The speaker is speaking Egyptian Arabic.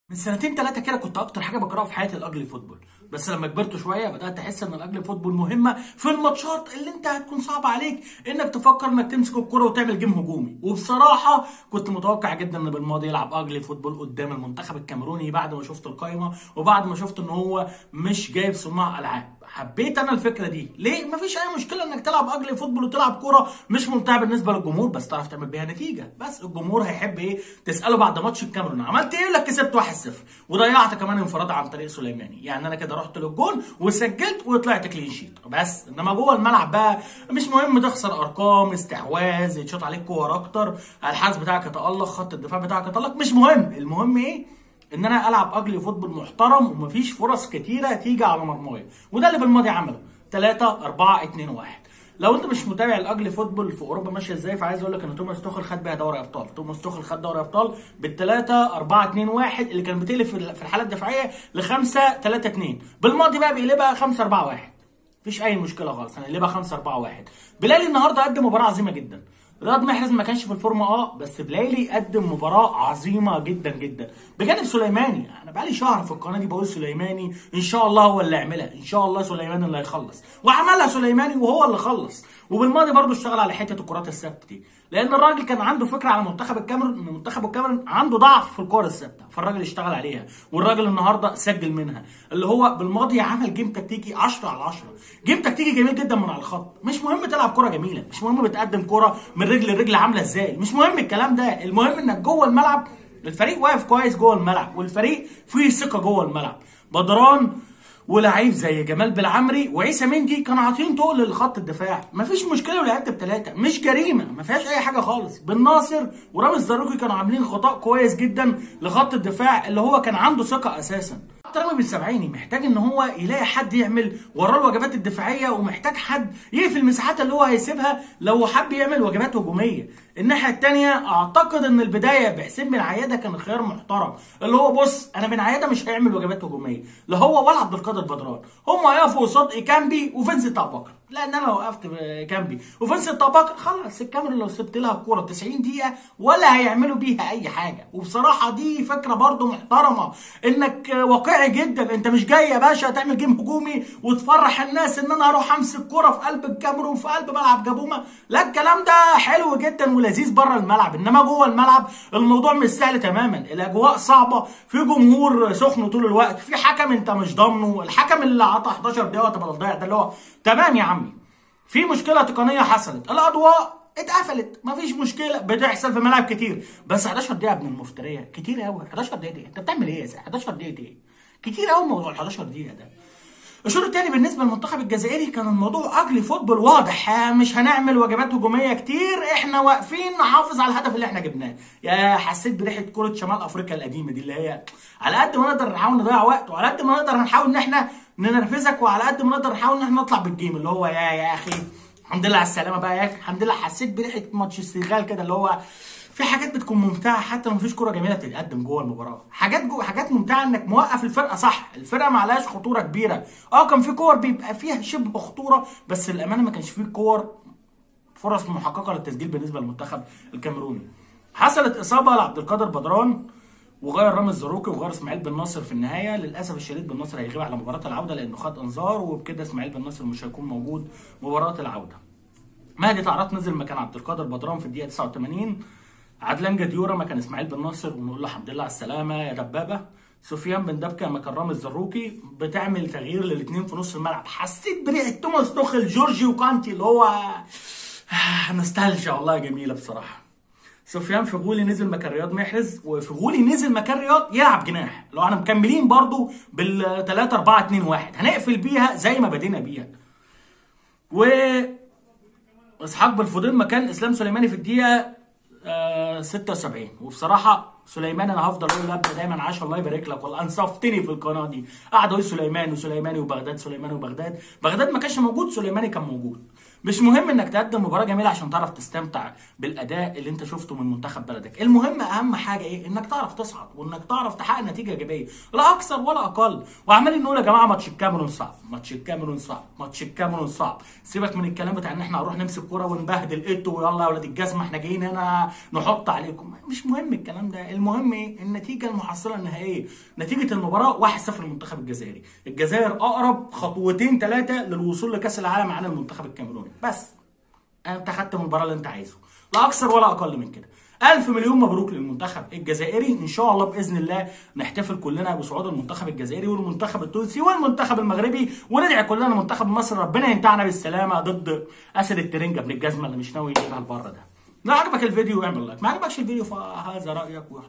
من سنتين ثلاثة كده كنت أكتر حاجة بكرهها في حياتي الأجلي فوتبول، بس لما كبرت شوية بدأت أحس إن الأجلي فوتبول مهمة في الماتشات اللي أنت هتكون صعب عليك إنك تفكر إنك تمسك الكرة وتعمل جيم هجومي، وبصراحة كنت متوقع جدا إن بالماضي يلعب أجلي فوتبول قدام المنتخب الكاميروني بعد ما شفت القايمة وبعد ما شفت إن هو مش جايب صناع ألعاب. حبيت انا الفكره دي ليه مفيش اي مشكله انك تلعب اجلي فوتبول وتلعب كوره مش ممتعه بالنسبه للجمهور بس تعرف تعمل بيها نتيجه بس الجمهور هيحب ايه تساله بعد ماتش الكاميرون عملت ايه لك كسبت 1-0 وضيعت كمان انفراد عن طريق سليماني يعني انا كده رحت للجون وسجلت وطلعت كلين شيت بس انما جوه الملعب بقى مش مهم تخسر ارقام استحواذ يتشاط عليك كور اكتر الحارس بتاعك يتالق خط الدفاع بتاعك يتالق مش مهم المهم ايه ان انا العب اجلي فوتبول محترم ومفيش فرص كتيره تيجي على مرمايا وده اللي بالماضي عمله 3 4 2 1 لو انت مش متابع الاجلي فوتبول في اوروبا ماشيه ازاي فعايز اقول لك ان توماس توخل خد بيها دوري ابطال توماس توخل خد دوري ابطال بالثلاثة 4 2 1 اللي كان بتقلب في الحاله الدفاعيه ل 5 3 2 بالماضي بقى بيقلبها 5 4 1 مفيش اي مشكله خالص هنقلبها 5 4 1 بلالي النهارده قدم مباراه عظيمه جدا رياض محرز ما كانش في الفورمه اه بس بلايلي قدم مباراه عظيمه جدا جدا بجانب سليماني انا بقالي شهر في القناه دي بقول سليماني ان شاء الله هو اللي يعملها ان شاء الله سليماني اللي هيخلص وعملها سليماني وهو اللي خلص وبالماضي برضه اشتغل على حته الكرات الثابته دي لان الراجل كان عنده فكره على منتخب الكاميرون ان منتخب الكاميرون عنده ضعف في الكور الثابته فالراجل اشتغل عليها والراجل النهارده سجل منها اللي هو بالماضي عمل جيم تكتيكي 10 على 10 جيم تكتيكي جميل جدا من على الخط مش مهم تلعب كره جميله مش مهم بتقدم كره من رجل لرجل عامله ازاي مش مهم الكلام ده المهم انك جوه الملعب الفريق واقف كويس جوه الملعب والفريق فيه ثقه جوه الملعب بدران ولعيب زي جمال بالعمري وعيسى مندي كانوا عاطين طول للخط الدفاع مفيش مشكله لو لعبت بثلاثه مش جريمه ما فيهاش اي حاجه خالص بن ناصر ورامز زاروكي كانوا عاملين خطا كويس جدا لخط الدفاع اللي هو كان عنده ثقه اساسا رامي بن سبعيني محتاج ان هو يلاقي حد يعمل وراه الوجبات الدفاعيه ومحتاج حد يقفل المساحات اللي هو هيسيبها لو حب يعمل وجبات هجوميه الناحيه الثانيه اعتقد ان البدايه بحسين بن عياده كان خيار محترم اللي هو بص انا بن عياده مش هيعمل وجبات هجوميه لا هو ولا عبد القادر بدران هم هيقفوا قصاد ايكامبي وفينسنت ابو بكر لان انا لو وقفت كامبي وفينسنت ابو بكر خلاص الكاميرا لو سبت لها الكوره 90 دقيقه ولا هيعملوا بيها اي حاجه وبصراحه دي فكره برده محترمه انك واقعي جدا انت مش جاي يا باشا تعمل جيم هجومي وتفرح الناس ان انا هروح امسك كوره في قلب الكاميرون في قلب ملعب جابوما لا الكلام ده حلو جدا ولذيذ بره الملعب انما جوه الملعب الموضوع مش سهل تماما الاجواء صعبه في جمهور سخن طول الوقت في حكم انت مش ضامنه الحكم اللي عطى 11 دقيقه وقت بدل ضيع ده اللي هو تمام يا عمي في مشكله تقنيه حصلت الاضواء اتقفلت مفيش مشكله بتحصل في ملاعب كتير بس 11 دقيقه ابن المفتريه كتير قوي 11 دقيقه دي. انت بتعمل ايه يا 11 دقيقه ايه كتير قوي موضوع ال 11 دقيقه ده الشوط الثاني بالنسبه للمنتخب الجزائري كان الموضوع اجلي فوتبول واضح مش هنعمل وجبات هجوميه كتير احنا واقفين نحافظ على الهدف اللي احنا جبناه يا حسيت بريحه كره شمال افريقيا القديمه دي اللي هي على قد ما نقدر نحاول نضيع وقت وعلى قد ما نقدر نحاول ان احنا ننرفزك وعلى قد ما نقدر نحاول ان احنا نطلع بالجيم اللي هو يا يا اخي الحمد لله على السلامه بقى يا اخي الحمد لله حسيت بريحه ماتش السنغال كده اللي هو في حاجات بتكون ممتعه حتى لو مفيش كوره جميله بتتقدم جوه المباراه حاجات جو حاجات ممتعه انك موقف الفرقه صح الفرقه ما عليهاش خطوره كبيره اه كان في كور بيبقى فيها شبه خطوره بس للامانه ما كانش فيه كور فرص محققه للتسجيل بالنسبه للمنتخب الكاميروني حصلت اصابه لعبد القادر بدران وغير رامز زاروكي وغير اسماعيل بن ناصر في النهايه للاسف الشديد بن ناصر هيغيب على مباراه العوده لانه خد انذار وبكده اسماعيل بن ناصر مش هيكون موجود مباراه العوده مهدي تعرض نزل مكان عبد القادر بدران في الدقيقه 89 عدلان جديوره مكان اسماعيل بن ناصر ونقول له الحمد لله على السلامه يا دبابه سفيان بن دبكه مكان رامز زروكي بتعمل تغيير للاثنين في نص الملعب حسيت بريحه توماس توخل جورجي وكانتي اللي هو نوستالجيا والله جميله بصراحه سفيان فغولي نزل مكان رياض محرز وفغولي نزل مكان رياض يلعب جناح لو احنا مكملين برضو بال 3 4 2 1 هنقفل بيها زي ما بدينا بيها و اسحاق بالفضيل مكان اسلام سليماني في الدقيقه آه 76 وبصراحه سليمان انا هفضل اقول لابدا دايما عاش الله يبارك لك والله انصفتني في القناه دي قعد اقول سليمان وسليماني وبغداد سليماني وبغداد بغداد ما كانش موجود سليماني كان موجود مش مهم انك تقدم مباراه جميله عشان تعرف تستمتع بالاداء اللي انت شفته من منتخب بلدك المهم اهم حاجه ايه انك تعرف تصعد وانك تعرف تحقق نتيجه ايجابيه لا اكثر ولا اقل وعمالين نقول يا جماعه ماتش الكاميرون صعب ماتش الكاميرون صعب ماتش الكاميرون صعب سيبك من الكلام بتاع ان احنا هنروح نمسك كوره ونبهدل ايتو ويلا يا ولاد الجزمه احنا جايين هنا نحط عليكم مش مهم الكلام ده المهم ايه النتيجه المحصله النهائيه نتيجه المباراه 1-0 للمنتخب الجزائري الجزائر اقرب خطوتين ثلاثه للوصول لكاس العالم عن المنتخب الكاميروني بس انت خدت من المباراه اللي انت عايزه لا اكثر ولا اقل من كده ألف مليون مبروك للمنتخب الجزائري إن شاء الله بإذن الله نحتفل كلنا بصعود المنتخب الجزائري والمنتخب التونسي والمنتخب المغربي وندعي كلنا منتخب مصر ربنا ينتعنا بالسلامة ضد أسد الترنجة ابن الجزمة اللي مش ناوي يجيبها لبره ده. لو عجبك الفيديو اعمل لايك، ما عجبكش الفيديو فهذا رأيك